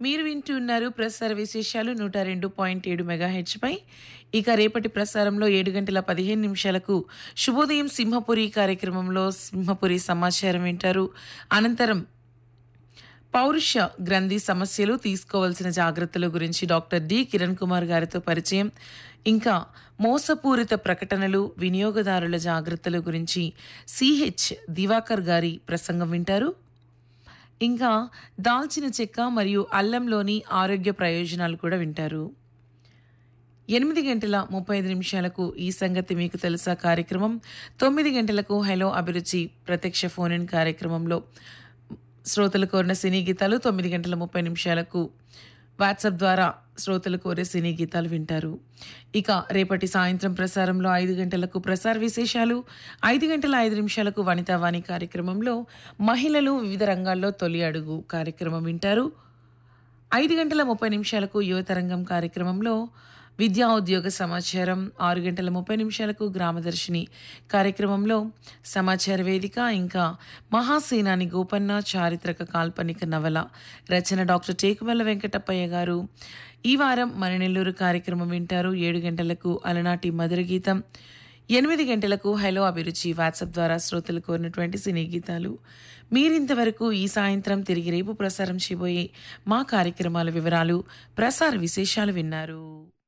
మీరు వింటున్నారు ప్రసార విశేషాలు నూట రెండు పాయింట్ ఏడు మెగాహెచ్పై ఇక రేపటి ప్రసారంలో ఏడు గంటల పదిహేను నిమిషాలకు శుభోదయం సింహపురి కార్యక్రమంలో సింహపురి సమాచారం వింటారు అనంతరం పౌరుష గ్రంథి సమస్యలు తీసుకోవాల్సిన జాగ్రత్తల గురించి డాక్టర్ డి కిరణ్ కుమార్ గారితో పరిచయం ఇంకా మోసపూరిత ప్రకటనలు వినియోగదారుల జాగ్రత్తల గురించి సిహెచ్ దివాకర్ గారి ప్రసంగం వింటారు ఇంకా దాల్చిన చెక్క మరియు అల్లంలోని ఆరోగ్య ప్రయోజనాలు కూడా వింటారు ఎనిమిది గంటల ముప్పై ఐదు నిమిషాలకు ఈ సంగతి మీకు తెలుసా కార్యక్రమం తొమ్మిది గంటలకు హలో అభిరుచి ప్రత్యక్ష ఫోన్ ఇన్ కార్యక్రమంలో శ్రోతలు కోరిన సినీ గీతాలు తొమ్మిది గంటల ముప్పై నిమిషాలకు వాట్సాప్ ద్వారా శ్రోతలు కోరే సినీ గీతాలు వింటారు ఇక రేపటి సాయంత్రం ప్రసారంలో ఐదు గంటలకు ప్రసార విశేషాలు ఐదు గంటల ఐదు నిమిషాలకు వనితావాణి కార్యక్రమంలో మహిళలు వివిధ రంగాల్లో తొలి అడుగు కార్యక్రమం వింటారు ఐదు గంటల ముప్పై నిమిషాలకు యువతరంగం కార్యక్రమంలో విద్యా ఉద్యోగ సమాచారం ఆరు గంటల ముప్పై నిమిషాలకు గ్రామదర్శిని కార్యక్రమంలో సమాచార వేదిక ఇంకా మహాసేనాని గోపన్న చారిత్రక కాల్పనిక నవల రచన డాక్టర్ టేకుమల్ల వెంకటప్పయ్య గారు ఈ వారం మన నెల్లూరు కార్యక్రమం వింటారు ఏడు గంటలకు అలనాటి మధుర గీతం ఎనిమిది గంటలకు హలో అభిరుచి వాట్సాప్ ద్వారా శ్రోతలు కోరినటువంటి సినీ గీతాలు మీరింతవరకు ఈ సాయంత్రం తిరిగి రేపు ప్రసారం చేయబోయే మా కార్యక్రమాల వివరాలు ప్రసార విశేషాలు విన్నారు